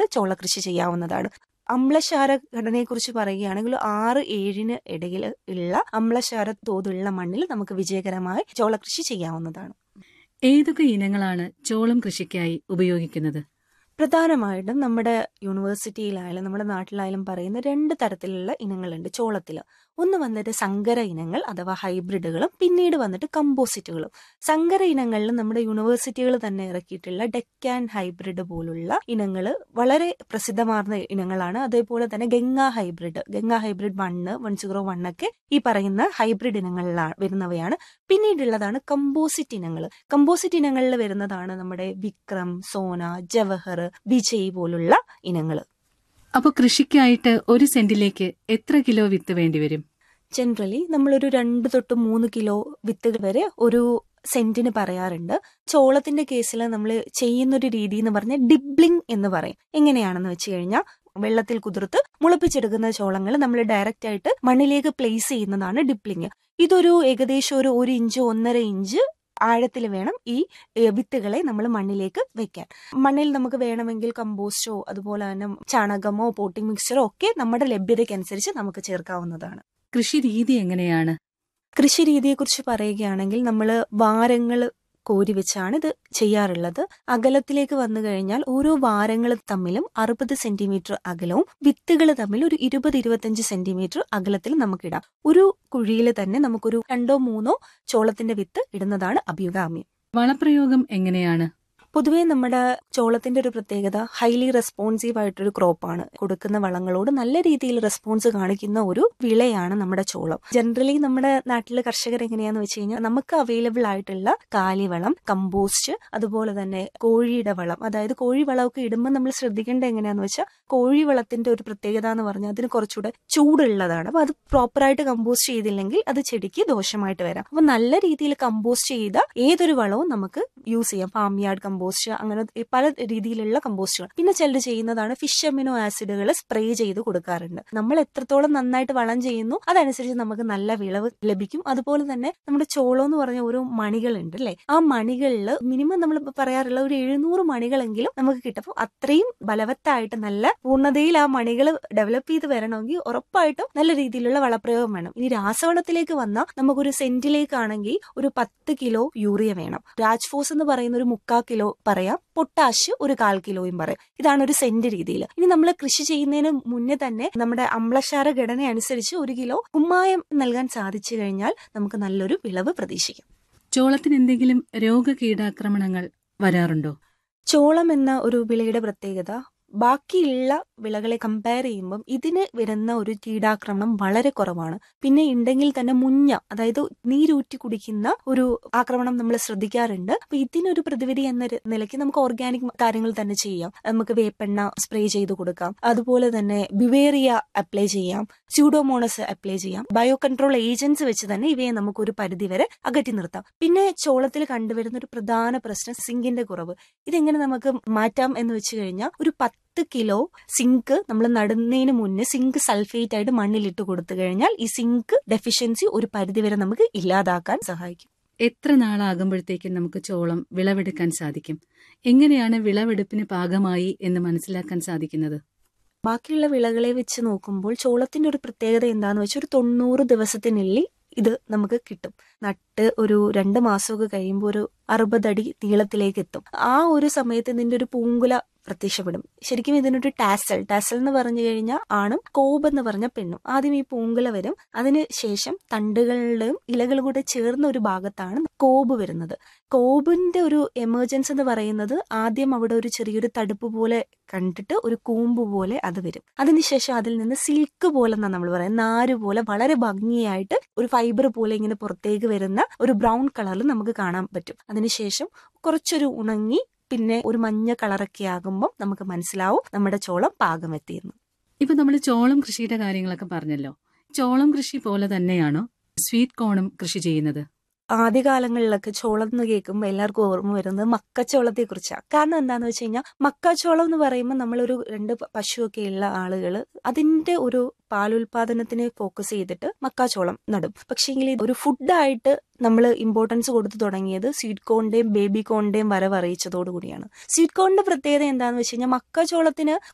ചോള കൃഷി ചെയ്യാവുന്നതാണ് അമ്ലക്ഷാര ഘടനയെക്കുറിച്ച് പറയുകയാണെങ്കിൽ ആറ് ഏഴിന് ഇടയിൽ ഉള്ള അമ്ലക്ഷാര തോതുള്ള മണ്ണിൽ നമുക്ക് വിജയകരമായി ചോള കൃഷി ചെയ്യാവുന്നതാണ് ഏതൊക്കെ ഇനങ്ങളാണ് ചോളം കൃഷിക്കായി ഉപയോഗിക്കുന്നത് പ്രധാനമായിട്ടും നമ്മുടെ യൂണിവേഴ്സിറ്റിയിലായാലും നമ്മുടെ നാട്ടിലായാലും പറയുന്ന രണ്ട് തരത്തിലുള്ള ഇനങ്ങളുണ്ട് ചോളത്തിൽ ഒന്ന് വന്നിട്ട് സങ്കര ഇനങ്ങൾ അഥവാ ഹൈബ്രിഡുകളും പിന്നീട് വന്നിട്ട് കമ്പോസിറ്റുകളും സങ്കര ഇനങ്ങളിൽ നമ്മുടെ യൂണിവേഴ്സിറ്റികൾ തന്നെ ഇറക്കിയിട്ടുള്ള ഡെക്കാൻ ഹൈബ്രിഡ് പോലുള്ള ഇനങ്ങൾ വളരെ പ്രസിദ്ധമാർന്ന ഇനങ്ങളാണ് അതേപോലെ തന്നെ Ganga hybrid Ganga hybrid one one zero വണ്ണൊക്കെ ഈ പറയുന്ന ഹൈബ്രിഡ് ഇനങ്ങളിലാണ് വരുന്നവയാണ് പിന്നീടുള്ളതാണ് കമ്പോസിറ്റ് ഇനങ്ങൾ കമ്പോസിറ്റ് ഇനങ്ങളിൽ വരുന്നതാണ് നമ്മുടെ വിക്രം സോന ജവഹർ വിജയ് പോലുള്ള ഇനങ്ങൾ അപ്പോൾ കൃഷിക്കായിട്ട് ഒരു സെന്റിലേക്ക് എത്ര കിലോ വിത്ത് വേണ്ടിവരും ജനറലി നമ്മളൊരു രണ്ട് തൊട്ട് മൂന്ന് കിലോ വിത്തുകൾ വരെ ഒരു സെന്റിന് പറയാറുണ്ട് ചോളത്തിന്റെ കേസിൽ നമ്മൾ ചെയ്യുന്നൊരു രീതി എന്ന് പറഞ്ഞാൽ ഡിബ്ലിംഗ് എന്ന് പറയും എങ്ങനെയാണെന്ന് വെച്ച് കഴിഞ്ഞാൽ വെള്ളത്തിൽ കുതിർത്ത് മുളപ്പിച്ചെടുക്കുന്ന ചോളങ്ങൾ നമ്മൾ ഡയറക്റ്റ് ആയിട്ട് മണ്ണിലേക്ക് പ്ലേസ് ചെയ്യുന്നതാണ് ഡിപ്ലിംഗ് ഇതൊരു ഏകദേശം ഒരു ഒരു ഇഞ്ച് ഒന്നര ഇഞ്ച് ആഴത്തിൽ വേണം ഈ ഏ, വിത്തുകളെ നമ്മൾ മണ്ണിലേക്ക് വെക്കാൻ മണ്ണിൽ നമുക്ക് വേണമെങ്കിൽ കമ്പോസ്റ്റോ അതുപോലെ തന്നെ ചാണകമോ പോട്ടിംഗ് മിക്സ്ചറോ ഒക്കെ നമ്മുടെ ലഭ്യതയ്ക്കനുസരിച്ച് നമുക്ക് ചേർക്കാവുന്നതാണ് കൃഷി രീതി എങ്ങനെയാണ് കൃഷി രീതിയെക്കുറിച്ച് പറയുകയാണെങ്കിൽ നമ്മൾ വാരങ്ങൾ കോരി വെച്ചാണ് ഇത് ചെയ്യാറുള്ളത് അകലത്തിലേക്ക് വന്നു കഴിഞ്ഞാൽ ഓരോ വാരങ്ങൾ തമ്മിലും അറുപത് സെന്റിമീറ്റർ അകലവും വിത്തുകൾ തമ്മിൽ ഒരു ഇരുപത് ഇരുപത്തഞ്ച് സെന്റിമീറ്റർ അകലത്തിൽ നമുക്കിടാം ഒരു കുഴിയിൽ തന്നെ നമുക്കൊരു രണ്ടോ മൂന്നോ ചോളത്തിന്റെ വിത്ത് ഇടുന്നതാണ് അഭ്യുഗാമ്യം വളപ്രയോഗം എങ്ങനെയാണ് പൊതുവേ നമ്മുടെ ചോളത്തിന്റെ ഒരു പ്രത്യേകത ഹൈലി റെസ്പോൺസീവ് ആയിട്ടൊരു ക്രോപ്പാണ് കൊടുക്കുന്ന വളങ്ങളോട് നല്ല രീതിയിൽ റെസ്പോൺസ് കാണിക്കുന്ന ഒരു വിളയാണ് നമ്മുടെ ചോളം ജനറലി നമ്മുടെ നാട്ടിലെ കർഷകർ എങ്ങനെയാന്ന് വെച്ച് കഴിഞ്ഞാൽ നമുക്ക് അവൈലബിൾ ആയിട്ടുള്ള കാലിവളം കമ്പോസ്റ്റ് അതുപോലെ തന്നെ കോഴിയുടെ വളം അതായത് കോഴി വളമൊക്കെ ഇടുമ്പോൾ നമ്മൾ ശ്രദ്ധിക്കേണ്ടത് എങ്ങനെയാന്ന് വെച്ചാൽ കോഴി വളത്തിന്റെ ഒരു പ്രത്യേകത എന്ന് പറഞ്ഞാൽ അതിന് കുറച്ചുകൂടെ ചൂടുള്ളതാണ് അപ്പൊ അത് പ്രോപ്പറായിട്ട് കമ്പോസ്റ്റ് ചെയ്തില്ലെങ്കിൽ അത് ചെടിക്ക് ദോഷമായിട്ട് വരാം അപ്പൊ നല്ല രീതിയിൽ കമ്പോസ്റ്റ് ചെയ്ത ഏതൊരു വളവും നമുക്ക് യൂസ് ചെയ്യാം ഫാം യാർഡ് കമ്പോസ്റ്റ് അങ്ങനെ പല രീതിയിലുള്ള കമ്പോസ്റ്റുകൾ പിന്നെ ചിലർ ചെയ്യുന്നതാണ് ഫിഷ് അമിനോ ആസിഡുകൾ സ്പ്രേ ചെയ്ത് കൊടുക്കാറുണ്ട് നമ്മൾ എത്രത്തോളം നന്നായിട്ട് വളം ചെയ്യുന്നു അതനുസരിച്ച് നമുക്ക് നല്ല വിളവ് ലഭിക്കും അതുപോലെ തന്നെ നമ്മുടെ ചോളം എന്ന് പറഞ്ഞ ഒരു മണികളുണ്ട് അല്ലെ ആ മണികളിൽ മിനിമം നമ്മൾ പറയാറുള്ള ഒരു എഴുന്നൂറ് മണികളെങ്കിലും നമുക്ക് കിട്ടും അപ്പൊ അത്രയും ബലവത്തായിട്ട് നല്ല പൂർണ്ണതയിൽ ആ മണികൾ ഡെവലപ്പ് ചെയ്ത് വരണമെങ്കിൽ ഉറപ്പായിട്ടും നല്ല രീതിയിലുള്ള വളപ്രയോഗം വേണം ഇനി രാസവളത്തിലേക്ക് വന്നാൽ നമുക്കൊരു സെന്റിലേക്കാണെങ്കിൽ ഒരു പത്ത് കിലോ യൂറിയ വേണം രാജ്ഫോസ് എന്ന് പറയുന്ന ഒരു മുക്കാൽ കിലോ പറയാം പൊട്ടാഷ് ഒരു കാൽ കിലോയും പറയാം ഇതാണ് ഒരു സെന്റ് രീതിയിൽ ഇനി നമ്മൾ കൃഷി ചെയ്യുന്നതിന് മുന്നേ തന്നെ നമ്മുടെ അമ്ലക്ഷാര ഘടന അനുസരിച്ച് ഒരു കിലോ കുമ്മായം നൽകാൻ സാധിച്ചു കഴിഞ്ഞാൽ നമുക്ക് നല്ലൊരു വിളവ് പ്രതീക്ഷിക്കാം ചോളത്തിന് എന്തെങ്കിലും രോഗകീടാക്രമണങ്ങൾ വരാറുണ്ടോ ചോളം എന്ന ഒരു വിളയുടെ പ്രത്യേകത ബാക്കിയുള്ള വിളകളെ കമ്പയർ ചെയ്യുമ്പം ഇതിന് വരുന്ന ഒരു കീടാക്രമണം വളരെ കുറവാണ് പിന്നെ ഉണ്ടെങ്കിൽ തന്നെ മുഞ്ഞ അതായത് നീരൂറ്റി കുടിക്കുന്ന ഒരു ആക്രമണം നമ്മൾ ശ്രദ്ധിക്കാറുണ്ട് അപ്പൊ ഇതിനൊരു പ്രതിവിധി എന്ന ര- നിലയ്ക്ക് നമുക്ക് ഓർഗാനിക് കാര്യങ്ങൾ തന്നെ ചെയ്യാം നമുക്ക് വേപ്പെണ്ണ സ്പ്രേ ചെയ്ത് കൊടുക്കാം അതുപോലെ തന്നെ ബിവേറിയ അപ്ലൈ ചെയ്യാം സ്യൂഡോമോണസ് അപ്ലൈ ചെയ്യാം ബയോ കൺട്രോൾ ഏജൻസ് വെച്ച് തന്നെ ഇവയെ നമുക്ക് ഒരു പരിധി വരെ അകറ്റി നിർത്താം പിന്നെ ചോളത്തിൽ കണ്ടുവരുന്ന ഒരു പ്രധാന പ്രശ്നം സിങ്കിന്റെ കുറവ് ഇതെങ്ങനെ നമുക്ക് മാറ്റാം എന്ന് വെച്ച് കഴിഞ്ഞാൽ ഒരു പത്ത് കിലോ സിങ്ക് നമ്മൾ നടുന്നതിന് മുന്നേ സിങ്ക് സൾഫേറ്റ് ആയിട്ട് മണ്ണിലിട്ട് കൊടുത്തു കഴിഞ്ഞാൽ ഈ സിങ്ക് ഡെഫിഷ്യൻസി ഒരു പരിധിവരെ നമുക്ക് ഇല്ലാതാക്കാൻ സഹായിക്കും എത്ര നാളാകുമ്പോഴത്തേക്കും നമുക്ക് ചോളം വിളവെടുക്കാൻ സാധിക്കും എങ്ങനെയാണ് വിളവെടുപ്പിന് പാകമായി എന്ന് മനസ്സിലാക്കാൻ സാധിക്കുന്നത് ബാക്കിയുള്ള വിളകളെ വെച്ച് നോക്കുമ്പോൾ ചോളത്തിന്റെ ഒരു പ്രത്യേകത എന്താന്ന് വെച്ചാൽ ഒരു തൊണ്ണൂറ് ദിവസത്തിനുള്ളിൽ ഇത് നമുക്ക് കിട്ടും നട്ട് ഒരു രണ്ട് മാസമൊക്കെ കഴിയുമ്പോൾ ഒരു അറുപതടി നീളത്തിലേക്ക് എത്തും ആ ഒരു സമയത്ത് ഇതിന്റെ ഒരു പൂങ്കുല പ്രത്യക്ഷപ്പെടും ശരിക്കും ഇതിനൊരു ടാസൽ ടാസൽ എന്ന് പറഞ്ഞു കഴിഞ്ഞാൽ ആണും കോബ് എന്ന് പറഞ്ഞ പെണ്ണും ആദ്യം ഈ പൂങ്കുല വരും അതിന് ശേഷം തണ്ടുകളുടെയും ഇലകൾ കൂടെ ചേർന്ന ഒരു ഭാഗത്താണ് കോബ് വരുന്നത് കോബിന്റെ ഒരു എമർജൻസ് എന്ന് പറയുന്നത് ആദ്യം അവിടെ ഒരു ചെറിയൊരു തടുപ്പ് പോലെ കണ്ടിട്ട് ഒരു കൂമ്പ് പോലെ അത് വരും അതിനുശേഷം അതിൽ നിന്ന് സിൽക്ക് പോലെ എന്നാണ് നമ്മൾ പറയുന്നത് നാര് പോലെ വളരെ ഭംഗിയായിട്ട് ഒരു ഫൈബർ പോലെ ഇങ്ങനെ പുറത്തേക്ക് വരുന്ന ഒരു ബ്രൗൺ കളറിൽ നമുക്ക് കാണാൻ പറ്റും അതിനുശേഷം കുറച്ചൊരു ഉണങ്ങി പിന്നെ ഒരു മഞ്ഞ കളറൊക്കെ ആകുമ്പോൾ നമുക്ക് മനസ്സിലാവും നമ്മുടെ ചോളം പാകമെത്തിയെന്ന് ഇപ്പൊ നമ്മൾ ചോളം കൃഷിയുടെ കാര്യങ്ങളൊക്കെ പറഞ്ഞല്ലോ ചോളം കൃഷി പോലെ തന്നെയാണോ സ്വീറ്റ് കോണും കൃഷി ചെയ്യുന്നത് ആദ്യകാലങ്ങളിലൊക്കെ ചോളം എന്ന് കേൾക്കുമ്പോൾ എല്ലാവർക്കും ഓർമ്മ വരുന്നത് മക്കച്ചോളത്തെ കുറിച്ചാണ് കാരണം എന്താന്ന് വെച്ച് കഴിഞ്ഞാൽ മക്കാച്ചോളം എന്ന് പറയുമ്പോൾ നമ്മളൊരു രണ്ട് പ- പശുവൊക്കെ ഉള്ള ആളുകൾ അതിന്റെ ഒരു പാലുൽപാദനത്തിനെ ഫോക്കസ് ചെയ്തിട്ട് മക്കാച്ചോളം നടും പക്ഷേങ്കിൽ ഒരു ഫുഡായിട്ട് നമ്മൾ ഇമ്പോർട്ടൻസ് കൊടുത്തു തുടങ്ങിയത് സ്വീറ്റ് കോണിന്റെയും ബേബി കോണിന്റെയും വരവ് അറിയിച്ചതോടുകൂടിയാണ് സ്വീറ്റ് കോണിന്റെ പ്രത്യേകത എന്താണെന്ന് വെച്ച് കഴിഞ്ഞാൽ മക്കാച്ചോളത്തിന്